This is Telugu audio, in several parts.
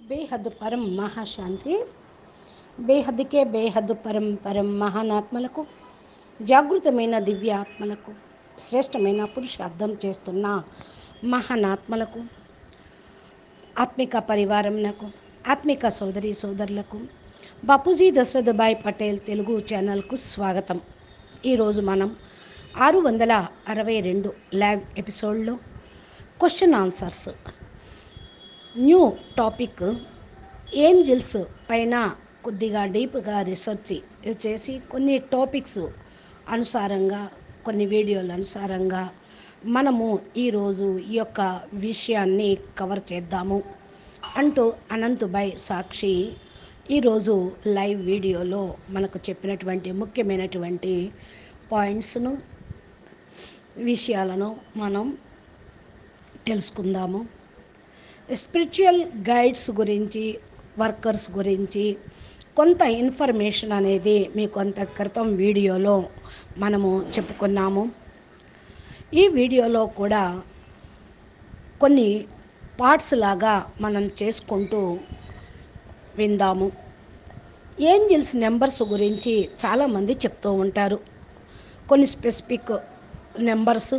బేహద్దు పరం మహాశాంతి బేహద్దుకే బేహద్దు పరం పరం మహానాత్మలకు జాగృతమైన దివ్య ఆత్మలకు శ్రేష్టమైన పురుషార్థం చేస్తున్న మహానాత్మలకు ఆత్మిక పరివారంనకు ఆత్మిక సోదరి సోదరులకు బాపూజీ దశరథభాయ్ పటేల్ తెలుగు ఛానల్కు స్వాగతం ఈరోజు మనం ఆరు వందల అరవై రెండు ల్యాబ్ ఎపిసోడ్లో question answers new topic angels పైన కొద్దిగా డీప్గా రీసెర్చ్ చేసి కొన్ని టాపిక్స్ అనుసారంగా కొన్ని వీడియోల అనుసారంగా మనము ఈరోజు ఈ యొక్క విషయాన్ని కవర్ చేద్దాము అంటూ అనంతుబాయ్ సాక్షి ఈరోజు లైవ్ వీడియోలో మనకు చెప్పినటువంటి ముఖ్యమైనటువంటి పాయింట్స్ను విషయాలను మనం తెలుసుకుందాము స్పిరిచువల్ గైడ్స్ గురించి వర్కర్స్ గురించి కొంత ఇన్ఫర్మేషన్ అనేది మీ కొంత క్రితం వీడియోలో మనము చెప్పుకున్నాము ఈ వీడియోలో కూడా కొన్ని పార్ట్స్ లాగా మనం చేసుకుంటూ విందాము ఏంజిల్స్ నెంబర్స్ గురించి చాలామంది చెప్తూ ఉంటారు కొన్ని స్పెసిఫిక్ నెంబర్సు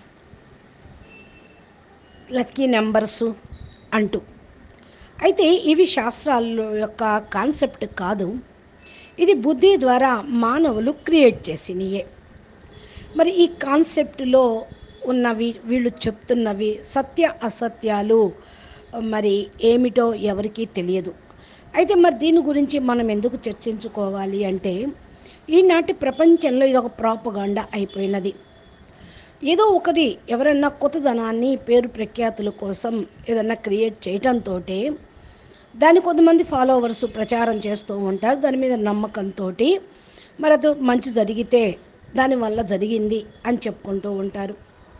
లక్కీ నెంబర్సు అంటూ అయితే ఇవి శాస్త్రాల యొక్క కాన్సెప్ట్ కాదు ఇది బుద్ధి ద్వారా మానవులు క్రియేట్ చేసినయే మరి ఈ కాన్సెప్ట్లో ఉన్నవి వీళ్ళు చెప్తున్నవి సత్య అసత్యాలు మరి ఏమిటో ఎవరికీ తెలియదు అయితే మరి దీని గురించి మనం ఎందుకు చర్చించుకోవాలి అంటే ఈనాటి ప్రపంచంలో ఇది ఒక ప్రాపగాండ అయిపోయినది ఏదో ఒకటి ఎవరన్నా కొత్తదనాన్ని పేరు ప్రఖ్యాతుల కోసం ఏదన్నా క్రియేట్ చేయటంతో దాని కొంతమంది ఫాలోవర్స్ ప్రచారం చేస్తూ ఉంటారు దాని మీద నమ్మకంతో మరి అది మంచి జరిగితే దానివల్ల జరిగింది అని చెప్పుకుంటూ ఉంటారు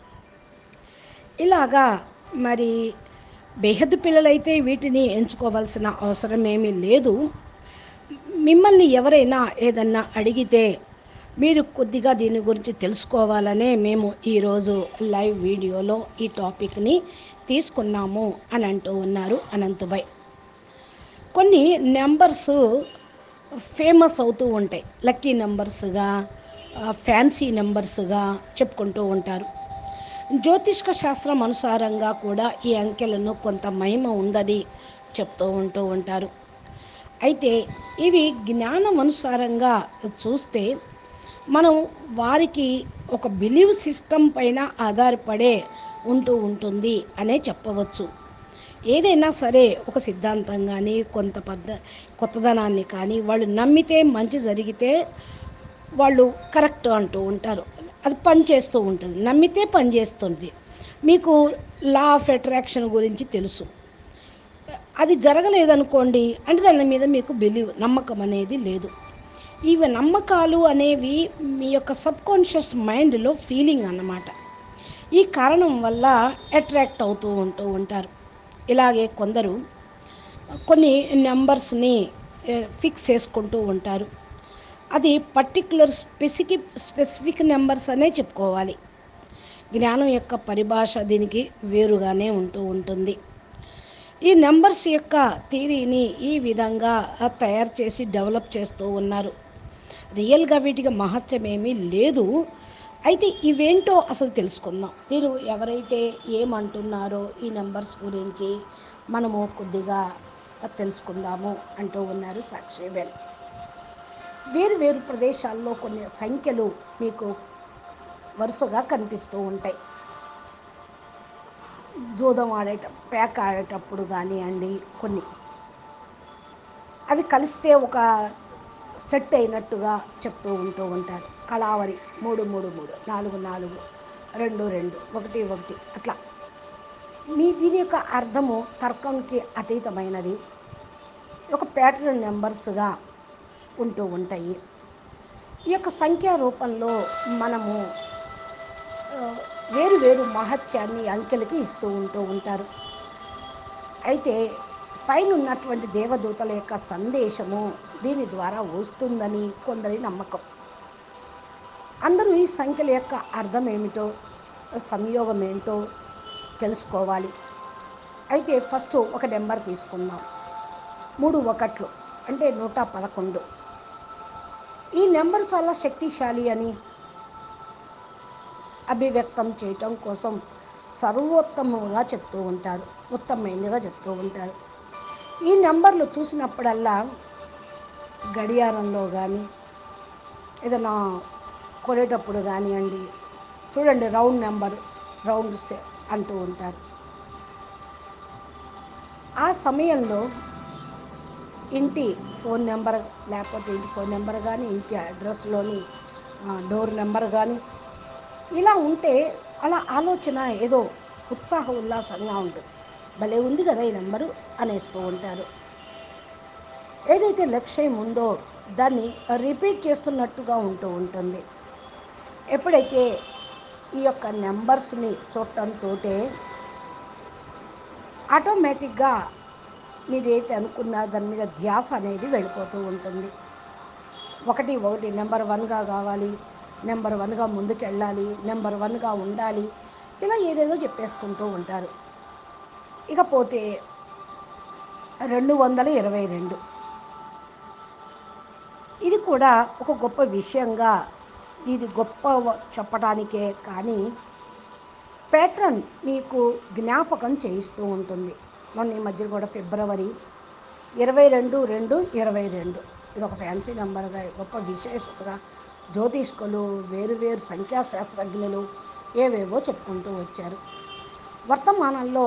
ఇలాగా మరి బేహద్దు పిల్లలైతే వీటిని ఎంచుకోవాల్సిన అవసరం ఏమీ లేదు మిమ్మల్ని ఎవరైనా ఏదన్నా అడిగితే మీరు కొద్దిగా దీని గురించి తెలుసుకోవాలనే మేము ఈరోజు లైవ్ వీడియోలో ఈ టాపిక్ని తీసుకున్నాము అని అంటూ ఉన్నారు అనంతభాయ్ కొన్ని నెంబర్స్ ఫేమస్ అవుతూ ఉంటాయి లక్కీ నెంబర్స్గా ఫ్యాన్సీ నెంబర్స్గా చెప్పుకుంటూ ఉంటారు జ్యోతిష్క శాస్త్రం అనుసారంగా కూడా ఈ అంకెలను కొంత మహిమ ఉందని చెప్తూ ఉంటూ ఉంటారు అయితే ఇవి జ్ఞానం అనుసారంగా చూస్తే మనం వారికి ఒక బిలీవ్ సిస్టమ్ పైన ఆధారపడే ఉంటూ ఉంటుంది అనే చెప్పవచ్చు ఏదైనా సరే ఒక సిద్ధాంతం కానీ కొంత పద్ధ కొత్తదనాన్ని కానీ వాళ్ళు నమ్మితే మంచి జరిగితే వాళ్ళు కరెక్ట్ అంటూ ఉంటారు అది పనిచేస్తూ ఉంటుంది నమ్మితే పనిచేస్తుంది మీకు లా ఆఫ్ అట్రాక్షన్ గురించి తెలుసు అది జరగలేదనుకోండి అంటే దాని మీద మీకు బిలీవ్ నమ్మకం అనేది లేదు ఇవి నమ్మకాలు అనేవి మీ యొక్క సబ్కాన్షియస్ మైండ్లో ఫీలింగ్ అన్నమాట ఈ కారణం వల్ల అట్రాక్ట్ అవుతూ ఉంటూ ఉంటారు ఇలాగే కొందరు కొన్ని నెంబర్స్ని ఫిక్స్ చేసుకుంటూ ఉంటారు అది పర్టిక్యులర్ స్పెసిఫిక్ స్పెసిఫిక్ నెంబర్స్ అనే చెప్పుకోవాలి జ్ఞానం యొక్క పరిభాష దీనికి వేరుగానే ఉంటూ ఉంటుంది ఈ నెంబర్స్ యొక్క థీరీని ఈ విధంగా తయారు చేసి డెవలప్ చేస్తూ ఉన్నారు రియల్గా వీటికి మహత్యం ఏమీ లేదు అయితే ఇవేంటో అసలు తెలుసుకుందాం మీరు ఎవరైతే ఏమంటున్నారో ఈ నెంబర్స్ గురించి మనము కొద్దిగా తెలుసుకుందాము అంటూ ఉన్నారు సాక్షిబెన్ వేరు వేరు ప్రదేశాల్లో కొన్ని సంఖ్యలు మీకు వరుసగా కనిపిస్తూ ఉంటాయి జూదం ఆడేట ప్యాక్ ఆడేటప్పుడు కానివ్వండి కొన్ని అవి కలిస్తే ఒక సెట్ అయినట్టుగా చెప్తూ ఉంటూ ఉంటారు కళావరి మూడు మూడు మూడు నాలుగు నాలుగు రెండు రెండు ఒకటి ఒకటి అట్లా మీ దీని యొక్క అర్థము తర్కంకి అతీతమైనది ఒక ప్యాటర్న్ నెంబర్స్గా ఉంటూ ఉంటాయి ఈ యొక్క సంఖ్యా రూపంలో మనము వేరు వేరు మహత్యాన్ని అంకెలకి ఇస్తూ ఉంటూ ఉంటారు అయితే పైన ఉన్నటువంటి దేవదూతల యొక్క సందేశము దీని ద్వారా వస్తుందని కొందరి నమ్మకం అందరూ ఈ సంఖ్యల యొక్క అర్థం ఏమిటో సంయోగం ఏంటో తెలుసుకోవాలి అయితే ఫస్ట్ ఒక నెంబర్ తీసుకుందాం మూడు ఒకట్లు అంటే నూట పదకొండు ఈ నెంబర్ చాలా శక్తిశాలి అని అభివ్యక్తం చేయటం కోసం సర్వోత్తముగా చెప్తూ ఉంటారు ఉత్తమమైనదిగా చెప్తూ ఉంటారు ఈ నెంబర్లు చూసినప్పుడల్లా గడియారంలో కానీ ఏదైనా కొనేటప్పుడు కానివ్వండి చూడండి రౌండ్ నెంబర్ రౌండ్ అంటూ ఉంటారు ఆ సమయంలో ఇంటి ఫోన్ నెంబర్ లేకపోతే ఇంటి ఫోన్ నెంబర్ కానీ ఇంటి అడ్రస్లోని డోర్ నెంబర్ కానీ ఇలా ఉంటే అలా ఆలోచన ఏదో ఉత్సాహ ఉల్లాసంగా ఉంటుంది భలే ఉంది కదా ఈ నెంబరు అనేస్తూ ఉంటారు ఏదైతే లక్ష్యం ఉందో దాన్ని రిపీట్ చేస్తున్నట్టుగా ఉంటూ ఉంటుంది ఎప్పుడైతే ఈ యొక్క నెంబర్స్ని చూడటంతో ఆటోమేటిక్గా మీరు ఏదైతే అనుకున్నా దాని మీద ధ్యాస అనేది వెళ్ళిపోతూ ఉంటుంది ఒకటి ఒకటి నెంబర్ వన్గా కావాలి నెంబర్ వన్గా ముందుకు వెళ్ళాలి నెంబర్ వన్గా ఉండాలి ఇలా ఏదేదో చెప్పేసుకుంటూ ఉంటారు ఇకపోతే రెండు వందల ఇరవై రెండు ఇది కూడా ఒక గొప్ప విషయంగా ఇది గొప్ప చెప్పడానికే కానీ ప్యాట్రన్ మీకు జ్ఞాపకం చేయిస్తూ ఉంటుంది మొన్న ఈ మధ్య కూడా ఫిబ్రవరి ఇరవై రెండు రెండు ఇరవై రెండు ఇది ఒక ఫ్యాన్సీ నెంబర్గా గొప్ప విశేషతగా జ్యోతిష్కులు వేరు వేరు సంఖ్యాశాస్త్రజ్ఞులు ఏవేవో చెప్పుకుంటూ వచ్చారు వర్తమానంలో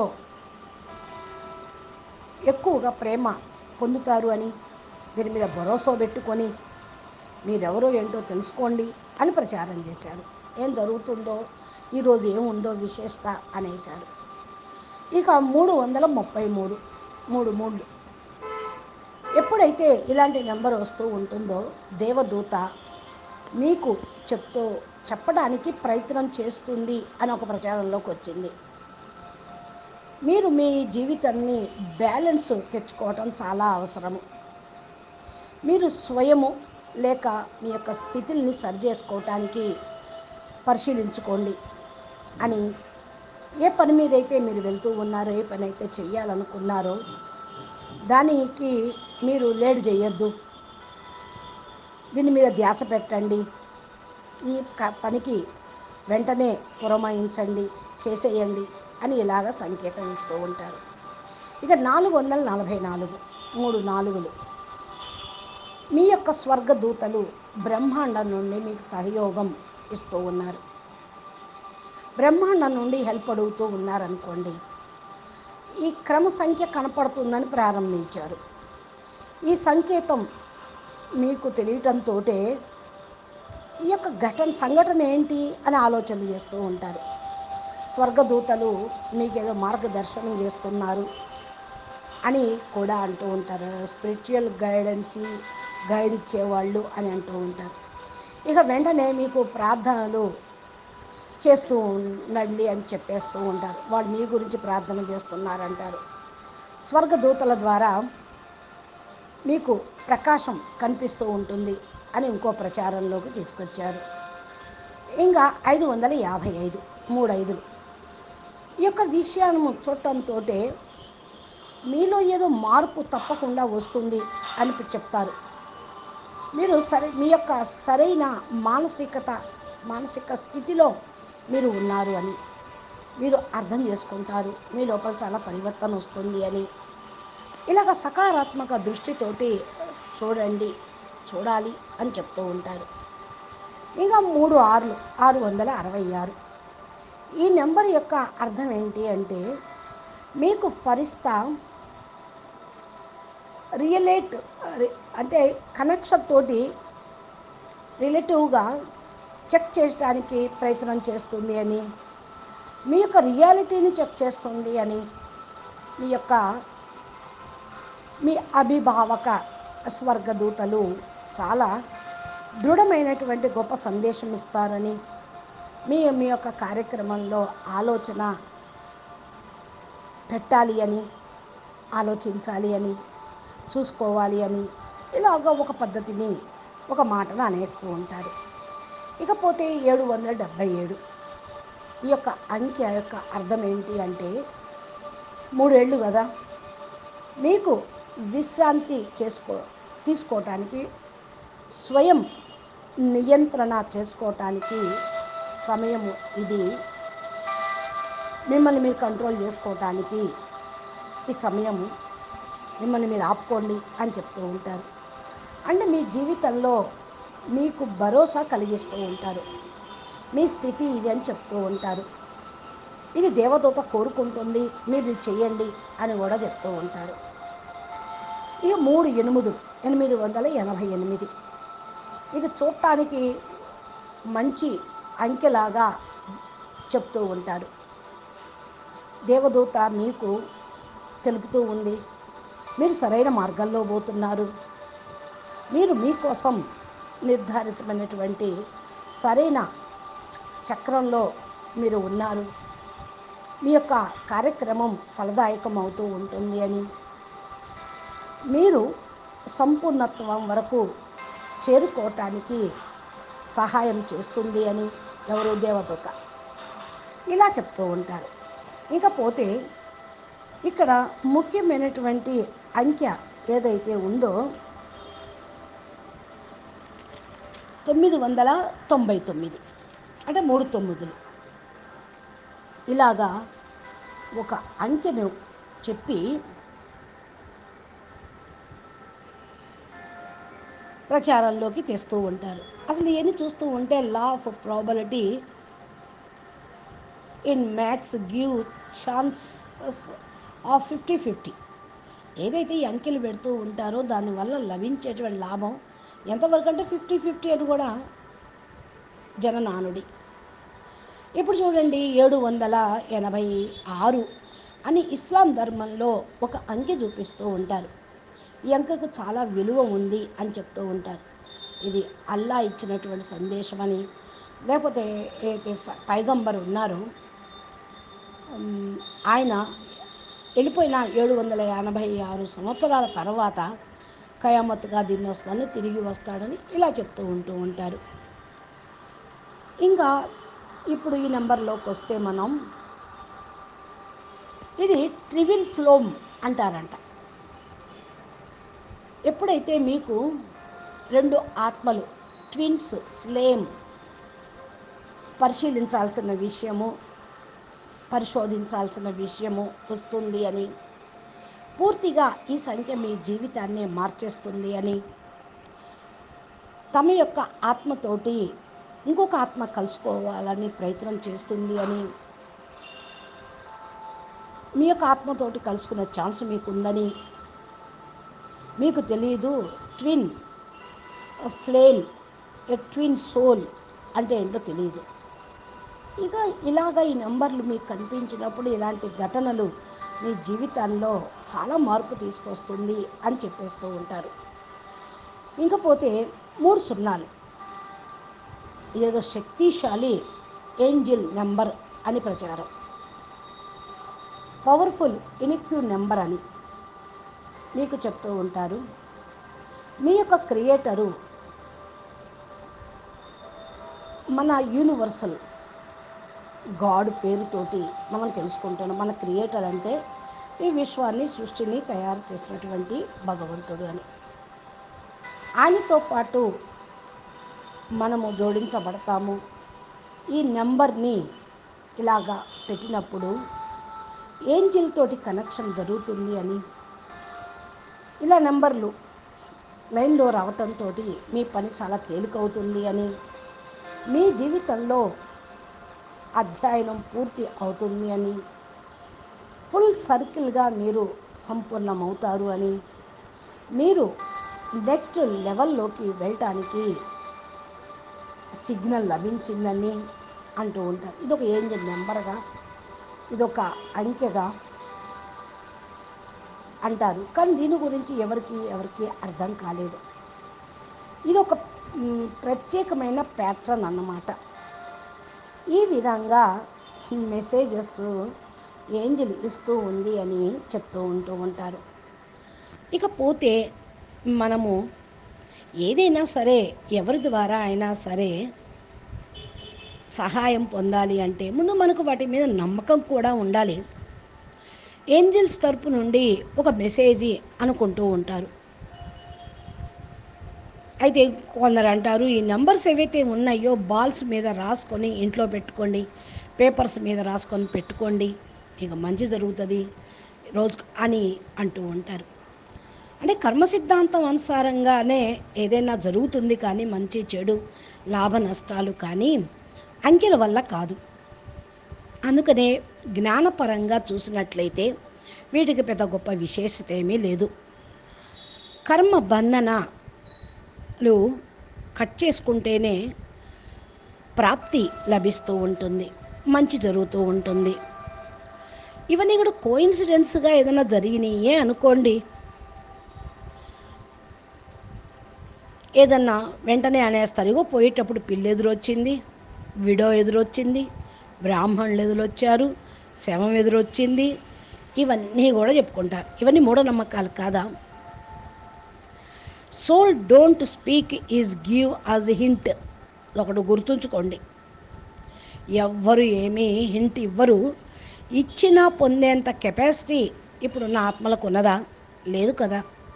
ఎక్కువగా ప్రేమ పొందుతారు అని దీని మీద భరోసా పెట్టుకొని మీరెవరో ఏంటో తెలుసుకోండి అని ప్రచారం చేశారు ఏం జరుగుతుందో ఈరోజు ఏముందో విశేషత అనేశారు ఇక మూడు వందల ముప్పై మూడు మూడు మూడు ఎప్పుడైతే ఇలాంటి నెంబర్ వస్తూ ఉంటుందో దేవదూత మీకు చెప్తూ చెప్పడానికి ప్రయత్నం చేస్తుంది అని ఒక ప్రచారంలోకి వచ్చింది మీరు మీ జీవితాన్ని బ్యాలెన్స్ తెచ్చుకోవటం చాలా అవసరము మీరు స్వయము లేక మీ యొక్క స్థితిని సరి చేసుకోవటానికి పరిశీలించుకోండి అని ఏ పని మీద అయితే మీరు వెళ్తూ ఉన్నారో ఏ పని అయితే చెయ్యాలనుకున్నారో దానికి మీరు లేడు చేయొద్దు దీని మీద ధ్యాస పెట్టండి ఈ క- పనికి వెంటనే పురమాయించండి చేసేయండి అని ఇలాగ సంకేతం ఇస్తూ ఉంటారు ఇక నాలుగు వందల నలభై నాలుగు మూడు నాలుగులు మీ యొక్క స్వర్గదూతలు బ్రహ్మాండం నుండి మీకు సహయోగం ఇస్తూ ఉన్నారు బ్రహ్మాండం నుండి హెల్ప్ అడుగుతూ ఉన్నారనుకోండి ఈ క్రమ సంఖ్య కనపడుతుందని ప్రారంభించారు ఈ సంకేతం మీకు తెలియటంతో ఈ యొక్క ఘటన సంఘటన ఏంటి అని ఆలోచనలు చేస్తూ ఉంటారు స్వర్గదూతలు మీకేదో మార్గదర్శనం చేస్తున్నారు అని కూడా అంటూ ఉంటారు స్పిరిచువల్ గైడెన్సీ గైడ్ ఇచ్చేవాళ్ళు అని అంటూ ఉంటారు ఇక వెంటనే మీకు ప్రార్థనలు చేస్తూ ఉండండి అని చెప్పేస్తూ ఉంటారు వాళ్ళు మీ గురించి ప్రార్థన చేస్తున్నారంటారు స్వర్గదూతల ద్వారా మీకు ప్రకాశం కనిపిస్తూ ఉంటుంది అని ఇంకో ప్రచారంలోకి తీసుకొచ్చారు ఇంకా ఐదు వందల యాభై ఐదు మూడు ఐదులు ఈ యొక్క విషయాన్ని చూడటంతో మీలో ఏదో మార్పు తప్పకుండా వస్తుంది అని చెప్తారు మీరు సరే మీ యొక్క సరైన మానసికత మానసిక స్థితిలో మీరు ఉన్నారు అని మీరు అర్థం చేసుకుంటారు మీ లోపల చాలా పరివర్తన వస్తుంది అని ఇలాగ సకారాత్మక దృష్టితోటి చూడండి చూడాలి అని చెప్తూ ఉంటారు ఇంకా మూడు ఆరులు ఆరు వందల అరవై ఆరు ఈ నెంబర్ యొక్క అర్థం ఏంటి అంటే మీకు ఫరిస్తా రియలేట్ అంటే కనెక్షన్ తోటి రిలేటివ్గా చెక్ చేయడానికి ప్రయత్నం చేస్తుంది అని మీ యొక్క రియాలిటీని చెక్ చేస్తుంది అని మీ యొక్క మీ అభిభావక స్వర్గదూతలు చాలా దృఢమైనటువంటి గొప్ప సందేశం ఇస్తారని మీ మీ యొక్క కార్యక్రమంలో ఆలోచన పెట్టాలి అని ఆలోచించాలి అని చూసుకోవాలి అని ఇలాగ ఒక పద్ధతిని ఒక మాటను అనేస్తూ ఉంటారు ఇకపోతే ఏడు వందల డెబ్భై ఏడు ఈ యొక్క అంకె యొక్క అర్థం ఏంటి అంటే మూడేళ్ళు కదా మీకు విశ్రాంతి చేసుకో తీసుకోవటానికి స్వయం నియంత్రణ చేసుకోవటానికి సమయము ఇది మిమ్మల్ని మీరు కంట్రోల్ చేసుకోవటానికి ఈ సమయము మిమ్మల్ని మీరు ఆపుకోండి అని చెప్తూ ఉంటారు అంటే మీ జీవితంలో మీకు భరోసా కలిగిస్తూ ఉంటారు మీ స్థితి ఇది అని చెప్తూ ఉంటారు ఇది దేవదూత కోరుకుంటుంది మీరు ఇది చెయ్యండి అని కూడా చెప్తూ ఉంటారు ఇక మూడు ఎనిమిది ఎనిమిది వందల ఎనభై ఎనిమిది ఇది చూడటానికి మంచి అంకెలాగా చెప్తూ ఉంటారు దేవదూత మీకు తెలుపుతూ ఉంది మీరు సరైన మార్గంలో పోతున్నారు మీరు మీకోసం నిర్ధారితమైనటువంటి సరైన చక్రంలో మీరు ఉన్నారు మీ యొక్క కార్యక్రమం ఫలదాయకం అవుతూ ఉంటుంది అని మీరు సంపూర్ణత్వం వరకు చేరుకోవటానికి సహాయం చేస్తుంది అని ఎవరు దేవదూత ఇలా చెప్తూ ఉంటారు ఇకపోతే ఇక్కడ ముఖ్యమైనటువంటి అంకె ఏదైతే ఉందో తొమ్మిది వందల తొంభై తొమ్మిది అంటే మూడు తొమ్మిదిలు ఇలాగా ఒక అంకెను చెప్పి ప్రచారంలోకి తెస్తూ ఉంటారు అసలు ఇవన్నీ చూస్తూ ఉంటే law of probability in maths give chances of fifty fifty ఏదైతే ఈ అంకెలు పెడుతూ ఉంటారో దానివల్ల లభించేటువంటి లాభం ఎంతవరకు అంటే ఫిఫ్టీ ఫిఫ్టీ అని కూడా జననానుడి ఇప్పుడు చూడండి ఏడు వందల ఎనభై ఆరు అని ఇస్లాం ధర్మంలో ఒక అంకె చూపిస్తూ ఉంటారు ఈ అంకెకు చాలా విలువ ఉంది అని చెప్తూ ఉంటారు ఇది అల్లా ఇచ్చినటువంటి సందేశం అని లేకపోతే ఏదైతే ఫ- పైగంబర్ ఉన్నారో ఉమ్, ఆయన వెళ్ళిపోయిన ఏడు వందల ఎనభై ఆరు సంవత్సరాల తర్వాత కయామత్తుగా దీన్ని వస్తాను తిరిగి వస్తాడని ఇలా చెప్తూ ఉంటూ ఉంటారు ఇంకా ఇప్పుడు ఈ నెంబర్లోకి వస్తే మనం ఇది ట్రివిల్ ఫ్లోమ్ అంటారంట ఎప్పుడైతే మీకు రెండు ఆత్మలు ట్విన్స్ ఫ్లేమ్ పరిశీలించాల్సిన విషయము పరిశోధించాల్సిన విషయము వస్తుంది అని పూర్తిగా ఈ సంఖ్య మీ జీవితాన్ని మార్చేస్తుంది అని తమ యొక్క ఆత్మతోటి ఇంకొక ఆత్మ కలుసుకోవాలని ప్రయత్నం చేస్తుంది అని మీ యొక్క ఆత్మతోటి కలుసుకునే ఛాన్స్ మీకు ఉందని మీకు తెలియదు twin flame a twin soul అంటే ఏంటో తెలియదు ఇక ఇలాగ ఈ నెంబర్లు మీకు కనిపించినప్పుడు ఇలాంటి ఘటనలు మీ జీవితాల్లో చాలా మార్పు తీసుకొస్తుంది అని చెప్పేస్తూ ఉంటారు ఇంకపోతే మూడు సున్నాలు ఇదేదో శక్తిశాలి ఏంజిల్ నెంబర్ అని ప్రచారం పవర్ఫుల్ ఇనిక్యూ నెంబర్ అని మీకు చెప్తూ ఉంటారు మీ యొక్క క్రియేటరు మన యూనివర్సల్ గాడ్ పేరుతోటి మనం తెలుసుకుంటున్నాం మన క్రియేటర్ అంటే ఈ విశ్వాన్ని సృష్టిని తయారు చేసినటువంటి భగవంతుడు అని ఆయనతో పాటు మనము జోడించబడతాము ఈ నెంబర్ని ఇలాగా పెట్టినప్పుడు ఏంజిల్ తోటి కనెక్షన్ జరుగుతుంది అని ఇలా నెంబర్లు లైన్లో రావటంతో మీ పని చాలా తేలికవుతుంది అని మీ జీవితంలో అధ్యయనం పూర్తి అవుతుంది అని ఫుల్ సర్కిల్గా మీరు సంపూర్ణమవుతారు అని మీరు నెక్స్ట్ లెవెల్లోకి వెళ్ళటానికి సిగ్నల్ లభించిందని అంటూ ఉంటారు ఇదొక ఏంజల్ నెంబర్గా ఇదొక అంకెగా అంటారు కానీ దీని గురించి ఎవరికి ఎవరికి అర్థం కాలేదు ఇది ఒక మ్, ప్రత్యేకమైన ప్యాట్రన్ అన్నమాట ఈ విధంగా మెసేజెస్ ఏంజిల్ ఇస్తూ ఉంది అని చెప్తూ ఉంటూ ఉంటారు ఇకపోతే మనము ఏదైనా సరే ఎవరి ద్వారా అయినా సరే సహాయం పొందాలి అంటే ముందు మనకు వాటి మీద నమ్మకం కూడా ఉండాలి ఏంజిల్స్ తరపు నుండి ఒక మెసేజ్ అనుకుంటూ ఉంటారు అయితే కొందరు అంటారు ఈ నెంబర్స్ ఏవైతే ఉన్నాయో బాల్స్ మీద రాసుకొని ఇంట్లో పెట్టుకోండి పేపర్స్ మీద రాసుకొని పెట్టుకోండి ఇక మంచి జరుగుతుంది రోజు అని అంటూ ఉంటారు అంటే కర్మ సిద్ధాంతం అనుసారంగానే ఏదైనా జరుగుతుంది కానీ మంచి చెడు లాభ నష్టాలు కానీ అంకెల వల్ల కాదు అందుకనే జ్ఞానపరంగా చూసినట్లయితే వీటికి పెద్ద గొప్ప విశేషత ఏమీ లేదు కర్మ బంధనలు కట్ చేసుకుంటేనే ప్రాప్తి లభిస్తూ ఉంటుంది మంచి జరుగుతూ ఉంటుంది ఇవన్నీ కూడా కోయిన్సిడెన్స్గా ఏదైనా జరిగినాయే అనుకోండి ఏదన్నా వెంటనే అనేస్తారు ఇగో పోయేటప్పుడు పిల్లి ఎదురొచ్చింది విడో ఎదురొచ్చింది బ్రాహ్మణులు ఎదురొచ్చారు శవం ఎదురొచ్చింది ఇవన్నీ కూడా చెప్పుకుంటారు ఇవన్నీ మూఢనమ్మకాలు కాదా soul don't speak is give us hint ఒకటి గుర్తుంచుకోండి ఎవ్వరు ఏమీ హింట్ ఇవ్వరు ఇచ్చినా పొందేంత కెపాసిటీ ఇప్పుడున్న ఆత్మలకు ఉన్నదా లేదు కదా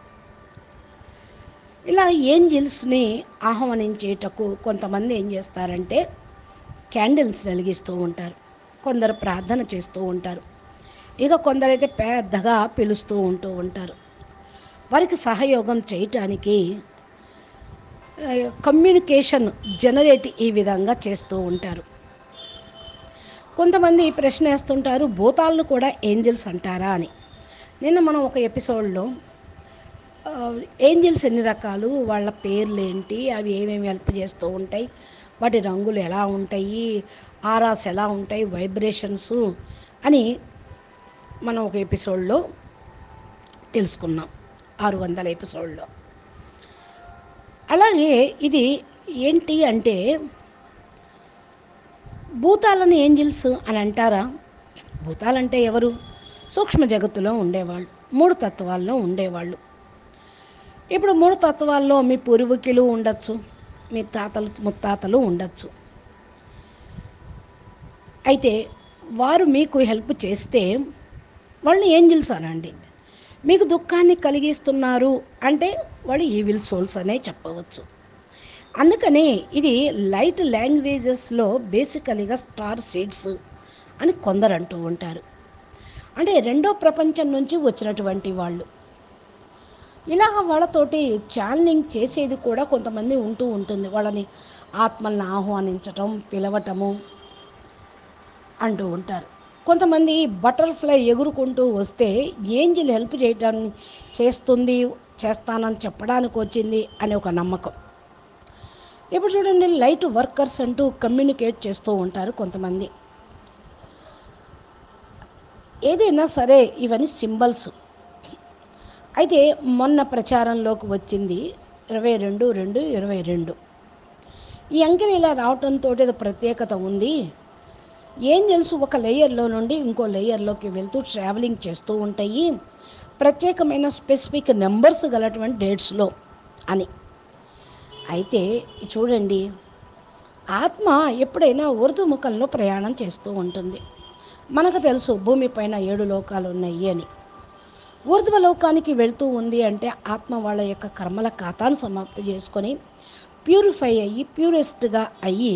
ఇలా ఏంజిల్స్ని ఆహ్వానించేటకు కొంతమంది ఏం చేస్తారంటే క్యాండిల్స్ వెలిగిస్తూ ఉంటారు కొందరు ప్రార్థన చేస్తూ ఉంటారు ఇక కొందరైతే పెద్దగా పిలుస్తూ ఉంటూ ఉంటారు వారికి సహయోగం చేయటానికి ఆ, కమ్యూనికేషన్ జనరేట్ ఈ విధంగా చేస్తూ ఉంటారు కొంతమంది ప్రశ్న వేస్తుంటారు భూతాలను కూడా ఏంజల్స్ అంటారా అని నిన్న మనం ఒక ఎపిసోడ్లో ఆ, ఏంజిల్స్ ఎన్ని రకాలు వాళ్ళ పేర్లు ఏంటి అవి ఏమేమి హెల్ప్ చేస్తూ ఉంటాయి వాటి రంగులు ఎలా ఉంటాయి ఆరాస్ ఎలా ఉంటాయి వైబ్రేషన్స్ అని మనం ఒక ఎపిసోడ్లో తెలుసుకున్నాం ఆరు వందల ఎపిసోడ్లో అలాగే ఇది ఏంటి అంటే భూతాలను ఏంజిల్స్ అని అంటారా భూతాలంటే ఎవరు సూక్ష్మ జగత్తులో ఉండేవాళ్ళు మూడు తత్వాల్లో ఉండేవాళ్ళు ఇప్పుడు మూడు తత్వాల్లో మీ పూర్వీకులు ఉండొచ్చు మీ తాతలు ముత్తాతలు ఉండొచ్చు అయితే వారు మీకు హెల్ప్ చేస్తే వాళ్ళని ఏంజిల్స్ అనండి మీకు దుఃఖాన్ని కలిగిస్తున్నారు అంటే వాళ్ళు ఈవిల్ సోల్స్ అనే చెప్పవచ్చు అందుకనే ఇది లైట్ లాంగ్వేజెస్లో బేసికలీగా స్టార్ సీడ్స్ అని కొందరు అంటూ ఉంటారు అంటే రెండో ప్రపంచం నుంచి వచ్చినటువంటి వాళ్ళు ఇలాగ వాళ్ళతోటి ఛానలింగ్ చేసేది కూడా కొంతమంది ఉంటూ ఉంటుంది వాళ్ళని ఆత్మల్ని ఆహ్వానించటం పిలవటము అంటూ ఉంటారు కొంతమంది బటర్ఫ్లై ఎగురుకుంటూ వస్తే ఏంజిల్ హెల్ప్ చేయటాన్ని చేస్తుంది చేస్తానని చెప్పడానికి వచ్చింది అనే ఒక నమ్మకం ఇప్పుడు చూడండి లైట్ వర్కర్స్ అంటూ కమ్యూనికేట్ చేస్తూ ఉంటారు కొంతమంది ఏదైనా సరే ఇవన్నీ సింబల్స్ అయితే మొన్న ప్రచారంలోకి వచ్చింది ఇరవై రెండు రెండు ఇరవై రెండు ఈ అంకెలు ఇలా రావటంతో ఏదో ప్రత్యేకత ఉంది ఏం తెలుసు ఒక లేయర్లో నుండి ఇంకో లేయర్లోకి వెళ్తూ ట్రావెలింగ్ చేస్తూ ఉంటాయి ప్రత్యేకమైన స్పెసిఫిక్ నెంబర్స్ గలటువంటి డేట్స్లో అని అయితే చూడండి ఆత్మ ఎప్పుడైనా ఊర్ధముఖంలో ప్రయాణం చేస్తూ ఉంటుంది మనకు తెలుసు భూమిపైన ఏడు లోకాలు ఉన్నాయి అని ఊర్ధ్వ లోకానికి వెళ్తూ ఉంది అంటే ఆత్మ వాళ్ళ యొక్క కర్మల ఖాతాను సమాప్తి చేసుకొని ప్యూరిఫై అయ్యి ప్యూరెస్ట్గా అయ్యి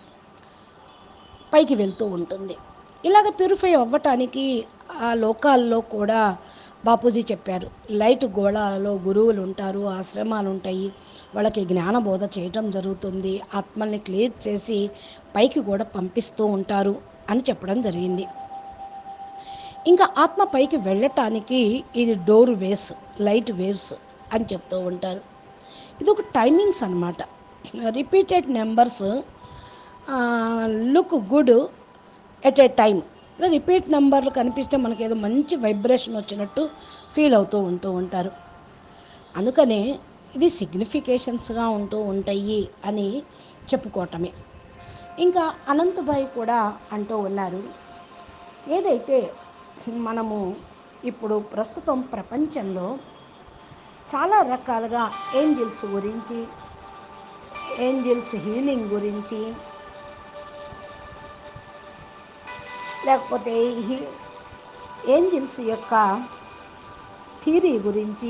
పైకి వెళ్తూ ఉంటుంది ఇలాగ ప్యూరిఫై అవ్వటానికి ఆ లోకాల్లో కూడా బాపూజీ చెప్పారు లైట్ గోళాలలో గురువులు ఉంటారు ఆశ్రమాలు ఉంటాయి వాళ్ళకి జ్ఞానబోధ చేయటం జరుగుతుంది ఆత్మల్ని క్లియర్ చేసి పైకి కూడా పంపిస్తూ ఉంటారు అని చెప్పడం జరిగింది ఇంకా ఆత్మ పైకి వెళ్ళటానికి ఇది డోర్ వేవ్స్ లైట్ వేవ్స్ అని చెప్తూ ఉంటారు ఇది ఒక టైమింగ్స్ అనమాట repeated numbers look good at a time repeat నెంబర్లు కనిపిస్తే మనకి ఏదో మంచి వైబ్రేషన్ వచ్చినట్టు ఫీల్ అవుతూ ఉంటూ ఉంటారు అందుకనే ఇది సిగ్నిఫికేషన్స్గా ఉంటూ ఉంటాయి అని చెప్పుకోవటమే ఇంకా అనంతభాయ్ కూడా అంటూ ఉన్నారు ఏదైతే మనము ఇప్పుడు ప్రస్తుతం ప్రపంచంలో చాలా రకాలుగా ఏంజిల్స్ గురించి ఏంజిల్స్ హీలింగ్ గురించి లేకపోతే హీ ఏంజిల్స్ యొక్క థీరీ గురించి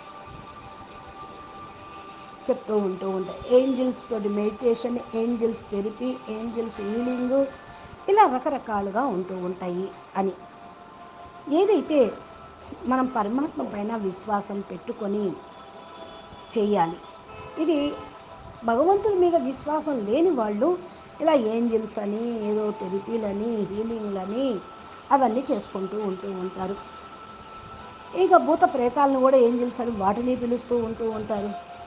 చెప్తూ ఉంటూ ఉంటాయి ఏంజిల్స్ తోటి meditation angels therapy angels healing ఇలా రకరకాలుగా ఉంటూ ఉంటాయి అని ఏదైతే మనం పరమాత్మ పైన విశ్వాసం పెట్టుకొని చేయాలి ఇది భగవంతుడి మీద విశ్వాసం లేని వాళ్ళు ఇలా ఏంజిల్స్ అని ఏదో థెరపీలని హీలింగ్లని అవన్నీ చేసుకుంటూ ఉంటూ ఉంటారు ఇక భూత ప్రేతాలను కూడా ఏంజిల్స్ అని వాటిని పిలుస్తూ ఉంటూ ఉంటారు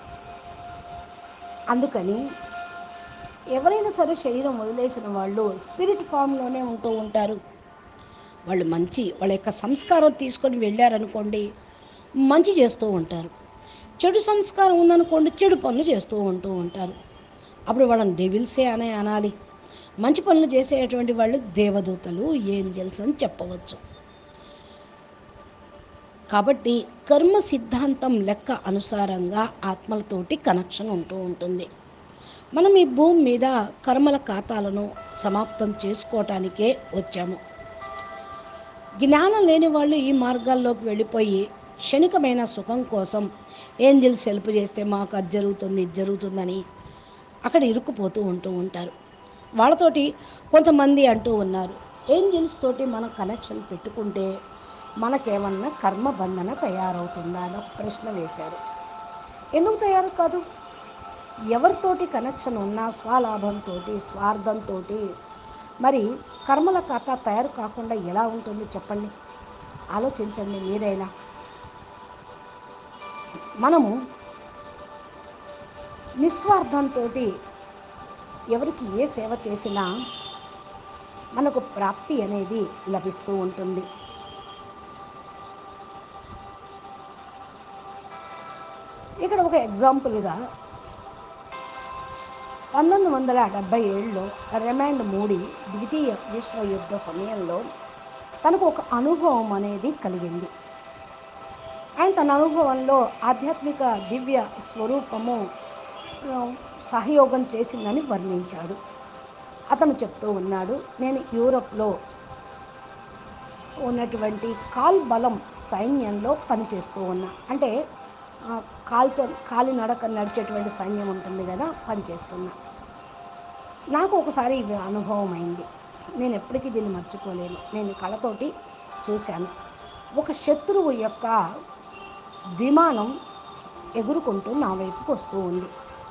అందుకని ఎవరైనా సరే శరీరం వదిలేసిన వాళ్ళు స్పిరిట్ ఫామ్లోనే ఉంటూ ఉంటారు వాళ్ళు మంచి వాళ్ళ యొక్క సంస్కారం తీసుకొని వెళ్ళారనుకోండి మంచి చేస్తూ ఉంటారు చెడు సంస్కారం ఉందనుకోండి చెడు పనులు చేస్తూ ఉంటూ ఉంటారు అప్పుడు వాళ్ళని డెవిల్సే అనే అనాలి మంచి పనులు చేసేటువంటి వాళ్ళు దేవదూతలు ఏంజల్స్ అని చెప్పవచ్చు కాబట్టి కర్మ సిద్ధాంతం లెక్క అనుసారంగా ఆత్మలతోటి కనెక్షన్ ఉంటూ ఉంటుంది మనం ఈ భూమి మీద కర్మల ఖాతాలను సమాప్తం చేసుకోవటానికే వచ్చాము జ్ఞానం లేని వాళ్ళు ఈ మార్గాల్లోకి వెళ్ళిపోయి క్షణికమైన సుఖం కోసం ఏంజిల్స్ హెల్ప్ చేస్తే మాకు అది జరుగుతుంది ఇది జరుగుతుందని అక్కడ ఇరుక్కుపోతూ ఉంటూ ఉంటారు వాళ్ళతోటి కొంతమంది అంటూ ఉన్నారు ఏంజిల్స్ తోటి మనం కనెక్షన్ పెట్టుకుంటే మనకేమన్నా కర్మబంధన తయారవుతుందా అని ఒక ప్రశ్న వేశారు ఎందుకు తయారు కాదు ఎవరితోటి కనెక్షన్ ఉన్నా స్వలాభంతో స్వార్థంతో మరి కర్మల ఖాతా తయారు కాకుండా ఎలా ఉంటుంది చెప్పండి ఆలోచించండి మీరైనా మనము నిస్వార్థంతో ఎవరికి ఏ సేవ చేసినా మనకు ప్రాప్తి అనేది లభిస్తూ ఉంటుంది ఇక్కడ ఒక ఎగ్జాంపుల్గా పంతొమ్మిది వందల డెబ్భై ఏడులో రెమాండ్ మూడి ద్వితీయ విశ్వయుద్ధ సమయంలో తనకు ఒక అనుభవం అనేది కలిగింది ఆయన తన అనుభవంలో ఆధ్యాత్మిక దివ్య స్వరూపము ఆ, సహయోగం చేసిందని వర్ణించాడు అతను చెప్తూ ఉన్నాడు నేను యూరోప్లో ఉన్నటువంటి కాల్ బలం సైన్యంలో పనిచేస్తూ ఉన్నా అంటే ఆ, కాలుతో కాలినడక నడిచేటువంటి సైన్యం ఉంటుంది కదా పనిచేస్తున్నా నాకు ఒకసారి ఇవి అనుభవం అయింది నేను ఎప్పటికీ దీన్ని మర్చిపోలేను నేను కళతోటి చూశాను ఒక శత్రువు యొక్క విమానం ఎగురుకుంటూ నా వైపుకు వస్తూ ఉంది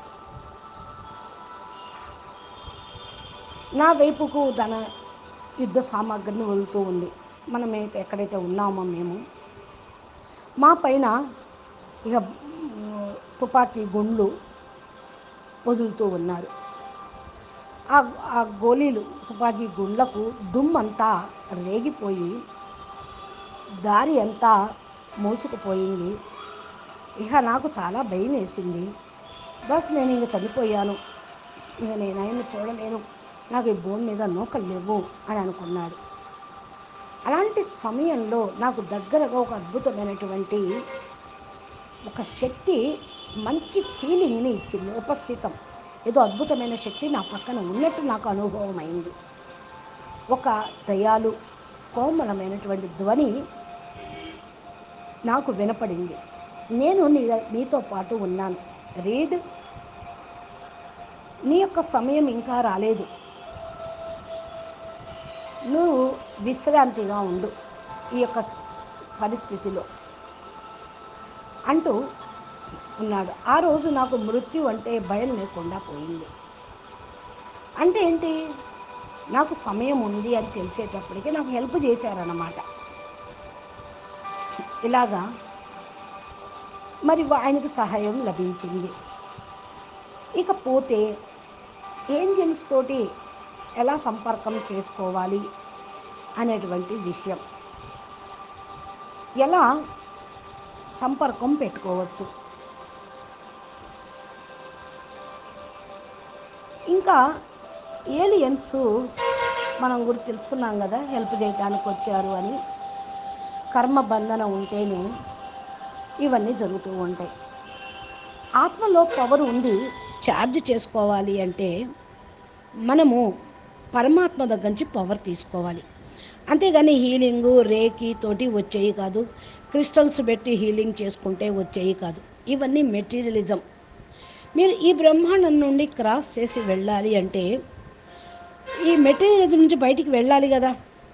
నా వైపుకు తన యుద్ధ సామాగ్రిని వదులుతూ ఉంది మనం అయితే ఎక్కడైతే ఉన్నామో మేము మా పైన ఇక మ్, తుపాకీ గుండ్లు వదులుతూ ఉన్నారు ఆ ఆ గోళీలు తుపాకీ గుండ్లకు దుమ్మంతా రేగిపోయి దారి అంతా మోసుకుపోయింది ఇక నాకు చాలా భయం వేసింది బస్ నేను ఇంక చనిపోయాను ఇక నేను ఆయన చూడలేను నాకు ఈ భూమి మీద నూకలు లేవు అని అనుకున్నాడు అలాంటి సమయంలో నాకు దగ్గరగా ఒక అద్భుతమైనటువంటి ఒక శక్తి మంచి ఫీలింగ్ని ఇచ్చింది ఉపస్థితం ఏదో అద్భుతమైన శక్తి నా పక్కన ఉన్నట్టు నాకు అనుభవం అయింది ఒక దయాలు కోమలమైనటువంటి ధ్వని నాకు వినపడింది నేను నీ నీతో పాటు ఉన్నాను రీడ్ నీ యొక్క సమయం ఇంకా రాలేదు నువ్వు విశ్రాంతిగా ఉండు ఈ యొక్క పరిస్థితిలో అంటూ ఉన్నాడు ఆ రోజు నాకు మృత్యు అంటే భయం లేకుండా పోయింది అంటే ఏంటి నాకు సమయం ఉంది అని తెలిసేటప్పటికి నాకు హెల్ప్ చేశారన్నమాట ఇలాగా మరి ఆయనకి సహాయం లభించింది ఇకపోతే ఏంజల్స్ తోటి ఎలా సంపర్కం చేసుకోవాలి అనేటువంటి విషయం ఎలా సంపర్కం పెట్టుకోవచ్చు ఇంకా ఏలియన్స్ మనం గురించి తెలుసుకున్నాం కదా హెల్ప్ చేయడానికి వచ్చారు అని కర్మ బంధన ఉంటేనే ఇవన్నీ జరుగుతూ ఉంటాయి ఆత్మలో పవర్ ఉంది ఛార్జ్ చేసుకోవాలి అంటే మనము పరమాత్మ దగ్గర నుంచి పవర్ తీసుకోవాలి అంతేగాని హీలింగు రేకి తోటి వచ్చేవి కాదు క్రిస్టల్స్ పెట్టి హీలింగ్ చేసుకుంటే వచ్చేవి కాదు ఇవన్నీ మెటీరియలిజం మీరు ఈ బ్రహ్మాండం నుండి క్రాస్ చేసి వెళ్ళాలి అంటే ఈ మెటీరియలిజం నుంచి బయటికి వెళ్ళాలి కదా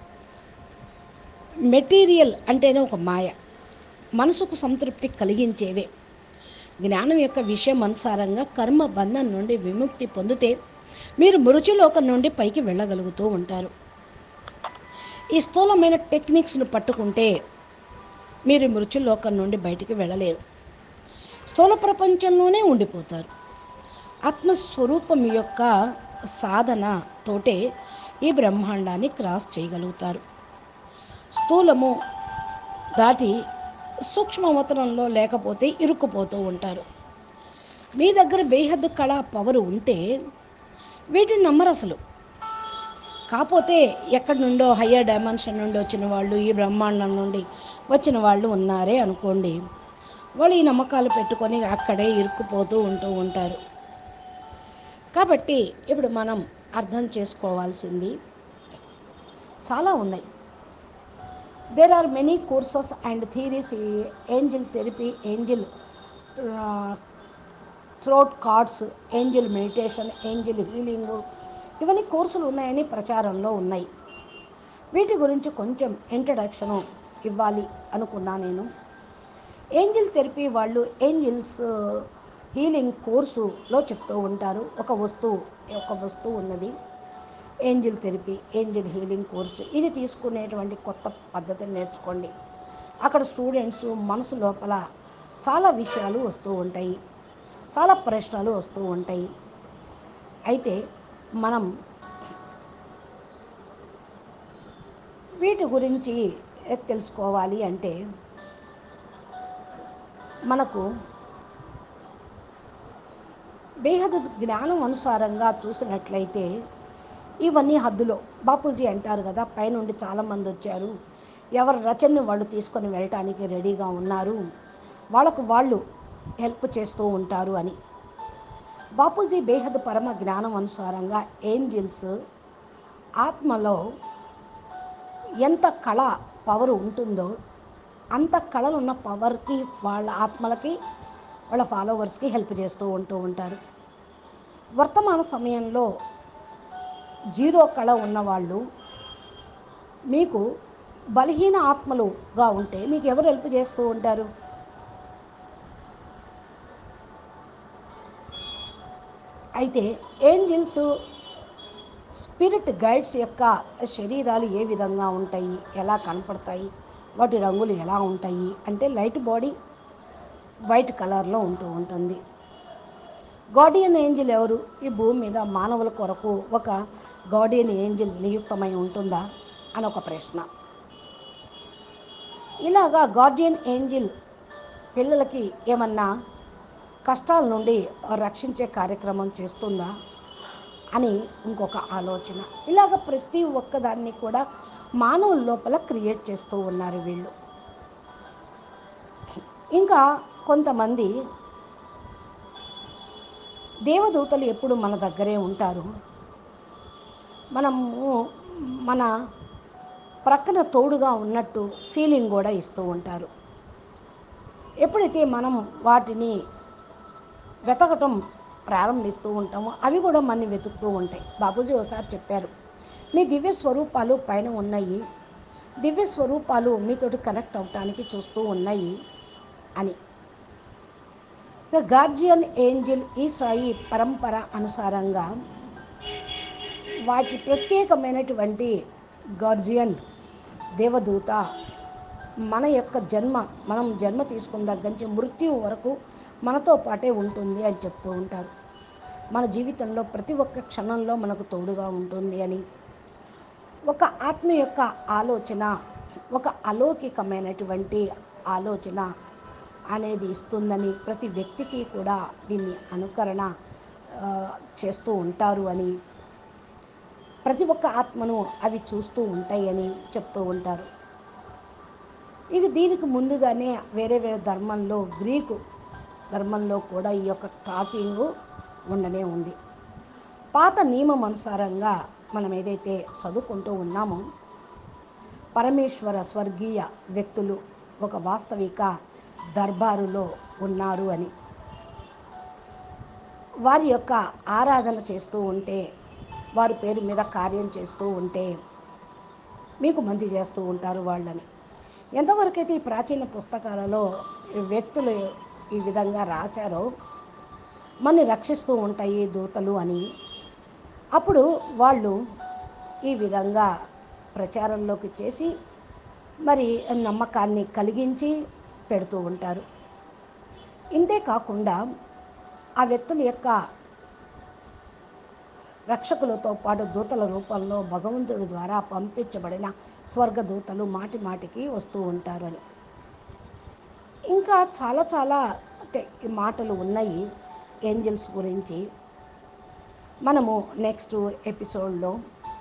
మెటీరియల్ అంటేనే ఒక మాయ మనసుకు సంతృప్తి కలిగించేవే జ్ఞానం యొక్క విషయం అనుసారంగా కర్మ బంధం నుండి విముక్తి పొందితే మీరు మృచులోకం నుండి పైకి వెళ్ళగలుగుతూ ఉంటారు ఈ స్థూలమైన టెక్నిక్స్ను పట్టుకుంటే మీరు మృత్యులోకం నుండి బయటికి వెళ్ళలేరు స్థూల ప్రపంచంలోనే ఉండిపోతారు ఆత్మస్వరూపం యొక్క సాధన తోటే ఈ బ్రహ్మాండాన్ని క్రాస్ చేయగలుగుతారు స్థూలము దాటి సూక్ష్మవతనంలో లేకపోతే ఇరుక్కుపోతూ ఉంటారు మీ దగ్గర బేహద్దు కళ పవర్ ఉంటే వీటిని నమ్మరు అసలు కాకపోతే ఎక్కడి నుండో హయ్యర్ డైమెన్షన్ నుండి వచ్చిన వాళ్ళు ఈ బ్రహ్మాండం నుండి వచ్చిన వాళ్ళు ఉన్నారే అనుకోండి వాళ్ళు ఈ నమ్మకాలు పెట్టుకొని అక్కడే ఇరుక్కుపోతూ ఉంటూ ఉంటారు కాబట్టి ఇప్పుడు మనం అర్థం చేసుకోవాల్సింది చాలా ఉన్నాయి there are many courses and theories angel therapy angel tarot cards angel meditation angel healing ఇవన్నీ కోర్సులు ఉన్నాయని ప్రచారంలో ఉన్నాయి వీటి గురించి కొంచెం ఇంట్రడక్షను ఇవ్వాలి అనుకున్నా నేను ఏంజిల్ థెరపీ వాళ్ళు ఏంజిల్స్ హీలింగ్ కోర్సులో చెప్తూ ఉంటారు ఒక వస్తువు ఒక వస్తువు ఉన్నది angel therapy angel healing course ఇది తీసుకునేటువంటి కొత్త పద్ధతిని నేర్చుకోండి అక్కడ స్టూడెంట్స్ మనసు లోపల చాలా విషయాలు వస్తూ ఉంటాయి చాలా ప్రశ్నలు వస్తూ ఉంటాయి అయితే మనం వీటి గురించి తెలుసుకోవాలి అంటే మనకు బేహద్ జ్ఞానం అనుసారంగా చూసినట్లయితే ఇవన్నీ హద్దులో బాపూజీ అంటారు కదా పైనుండి చాలామంది వచ్చారు ఎవరి రచనని వాళ్ళు తీసుకొని వెళ్ళటానికి రెడీగా ఉన్నారు వాళ్ళకు వాళ్ళు హెల్ప్ చేస్తూ ఉంటారు అని బాపూజీ బేహద్ పరమ జ్ఞానం అనుసారంగా ఏంజిల్స్ ఆత్మలో ఎంత కళ పవర్ ఉంటుందో అంత కళలు ఉన్న పవర్కి వాళ్ళ ఆత్మలకి వాళ్ళ ఫాలోవర్స్కి హెల్ప్ చేస్తూ ఉంటూ ఉంటారు వర్తమాన సమయంలో జీరో కళ ఉన్నవాళ్ళు మీకు బలహీన ఆత్మలుగా ఉంటే మీకు ఎవరు హెల్ప్ చేస్తూ ఉంటారు అయితే ఏంజిల్స్ స్పిరిట్ గైడ్స్ యొక్క శరీరాలు ఏ విధంగా ఉంటాయి ఎలా కనపడతాయి వాటి రంగులు ఎలా ఉంటాయి అంటే లైట్ బాడీ వైట్ కలర్లో ఉంటూ ఉంటుంది గార్డియన్ ఏంజిల్ ఎవరు ఈ భూమి మీద మానవుల కొరకు ఒక గార్డియన్ ఏంజిల్ నియుక్తమై ఉంటుందా అని ఒక ప్రశ్న ఇలాగా గార్డియన్ ఏంజిల్ పిల్లలకి ఏమన్నా కష్టాల నుండి రక్షించే కార్యక్రమం చేస్తుందా అని ఇంకొక ఆలోచన ఇలాగ ప్రతి ఒక్కదాన్ని కూడా మానవుల లోపల క్రియేట్ చేస్తూ ఉన్నారు వీళ్ళు ఇంకా కొంతమంది దేవదూతలు ఎప్పుడు మన దగ్గరే ఉంటారు మనము మన ప్రక్కన తోడుగా ఉన్నట్టు ఫీలింగ్ కూడా ఇస్తూ ఉంటారు ఎప్పుడైతే మనం వాటిని వెతకటం ప్రారంభిస్తూ ఉంటామో అవి కూడా మనని వెతుకుతూ ఉంటాయి బాబూజీ ఒకసారి చెప్పారు మీ దివ్య స్వరూపాలు పైన ఉన్నాయి దివ్య స్వరూపాలు మీతోటి కనెక్ట్ అవటానికి చూస్తూ ఉన్నాయి అని ఇక గార్జియన్ ఏంజిల్ ఈ సాయి పరంపర అనుసారంగా వాటి ప్రత్యేకమైనటువంటి గార్జియన్ దేవదూత మన యొక్క జన్మ మనం జన్మ తీసుకున్న దగ్గర నుంచి మృత్యు వరకు మనతో పాటే ఉంటుంది అని చెప్తూ ఉంటారు మన జీవితంలో ప్రతి ఒక్క క్షణంలో మనకు తోడుగా ఉంటుంది అని ఒక ఆత్మ యొక్క ఆలోచన ఒక అలౌకికమైనటువంటి ఆలోచన అనేది ఇస్తుందని ప్రతి వ్యక్తికి కూడా దీన్ని అనుకరణ ఆ, చేస్తూ ఉంటారు అని ప్రతి ఒక్క ఆత్మను అవి చూస్తూ ఉంటాయని చెప్తూ ఉంటారు ఇక దీనికి ముందుగానే వేరే వేరే ధర్మంలో గ్రీకు ధర్మంలో కూడా ఈ యొక్క టాకింగ్ ఉండనే ఉంది పాత నియమం అనుసారంగా మనం ఏదైతే చదువుకుంటూ ఉన్నామో పరమేశ్వర స్వర్గీయ వ్యక్తులు ఒక వాస్తవిక దర్బారులో ఉన్నారు అని వారి యొక్క ఆరాధన చేస్తూ ఉంటే వారి పేరు మీద కార్యం చేస్తూ ఉంటే మీకు మంచి చేస్తూ ఉంటారు వాళ్ళని ఎంతవరకైతే ఈ ప్రాచీన పుస్తకాలలో ఈ వ్యక్తులు ఈ విధంగా రాశారో మనని రక్షిస్తూ ఉంటాయి దూతలు అని అప్పుడు వాళ్ళు ఈ విధంగా ప్రచారంలోకి చేసి మరి నమ్మకాన్ని కలిగించి పెడుతూ ఉంటారు ఇంతే కాకుండా ఆ వ్యక్తుల యొక్క రక్షకులతో పాటు దూతల రూపంలో భగవంతుడి ద్వారా పంపించబడిన స్వర్గదూతలు మాటి మాటికి వస్తూ ఉంటారు అని ఇంకా చాలా చాలా అంటే ఈ మాటలు ఉన్నాయి ఏంజల్స్ గురించి మనము నెక్స్ట్ ఎపిసోడ్లో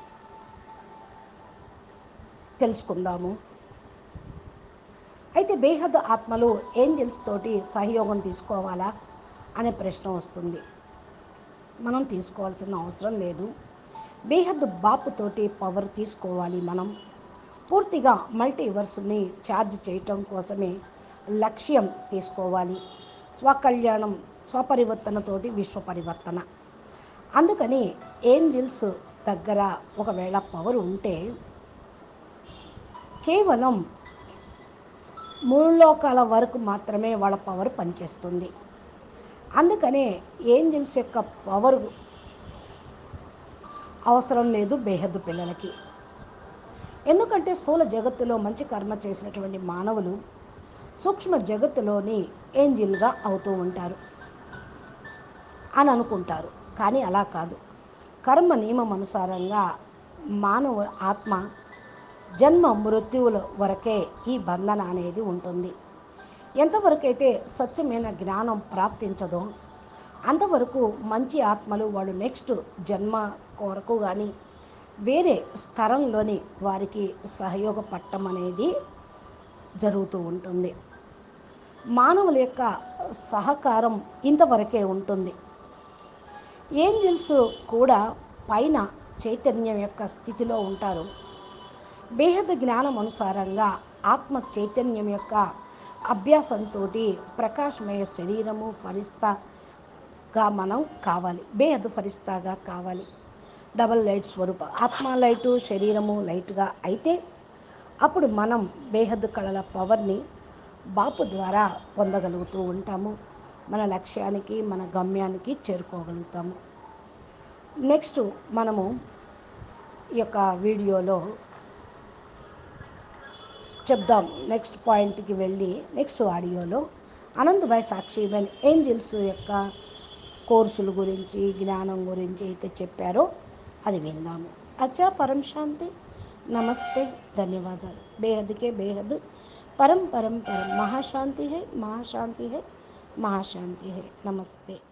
తెలుసుకుందాము అయితే బేహద్ ఆత్మలు ఏంజల్స్ తోటి సహయోగం తీసుకోవాలా అనే ప్రశ్న వస్తుంది మనం తీసుకోవాల్సిన అవసరం లేదు బేహద్ బాపుతోటి పవర్ తీసుకోవాలి మనం పూర్తిగా మల్టీవర్స్ని ఛార్జ్ చేయటం కోసమే లక్ష్యం తీసుకోవాలి స్వకళ్యాణం స్వపరివర్తనతోటి విశ్వ పరివర్తన అందుకని ఏంజిల్స్ దగ్గర ఒకవేళ పవర్ ఉంటే కేవలం మూడు లోకాల వరకు మాత్రమే వాళ్ళ పవర్ పనిచేస్తుంది అందుకనే ఏంజిల్స్ యొక్క పవర్ అవసరం లేదు బేహద్దు పిల్లలకి ఎందుకంటే స్థూల జగత్తులో మంచి కర్మ చేసినటువంటి మానవులు సూక్ష్మ జగత్తులోని ఏంజిల్గా అవుతూ ఉంటారు అని అనుకుంటారు కానీ అలా కాదు కర్మ నియమం అనుసారంగా మానవ ఆత్మ జన్మ మృత్యువుల వరకే ఈ బంధన అనేది ఉంటుంది ఎంతవరకైతే స్వచ్ఛమైన జ్ఞానం ప్రాప్తించదో అంతవరకు మంచి ఆత్మలు వాళ్ళు నెక్స్ట్ జన్మ కొరకు కానీ వేరే స్థలంలోని వారికి సహయోగపడటం అనేది జరుగుతూ ఉంటుంది మానవుల యొక్క సహకారం ఇంతవరకే ఉంటుంది ఏంజిల్స్ కూడా పైన చైతన్యం యొక్క స్థితిలో ఉంటారు బేహద జ్ఞానం అనుసారంగా ఆత్మ చైతన్యం యొక్క అభ్యాసంతో ప్రకాశమయ శరీరము ఫరిస్తాగా మనం కావాలి బేహద్ ఫరిస్తాగా కావాలి డబల్ లైట్ స్వరూప ఆత్మ లైటు శరీరము లైట్గా అయితే అప్పుడు మనం బేహద్ కళల పవర్ని బాపు ద్వారా పొందగలుగుతూ ఉంటాము మన లక్ష్యానికి మన గమ్యానికి చేరుకోగలుగుతాము నెక్స్ట్ మనము ఈ యొక్క వీడియోలో చెప్దాం నెక్స్ట్ పాయింట్కి వెళ్ళి నెక్స్ట్ ఆడియోలో అనంతభాయ్ సాక్షిబెన్ ఏంజిల్స్ యొక్క కోర్సుల గురించి జ్ఞానం గురించి అయితే చెప్పారో అది విందాము అచ్చా పరం శాంతి నమస్తే ధన్యవాదాలు బేహద్కే బేహద్ పరం పరం పరం మహాశాంతి హై మహాశాంతి హై మహాశాంతి హై నమస్తే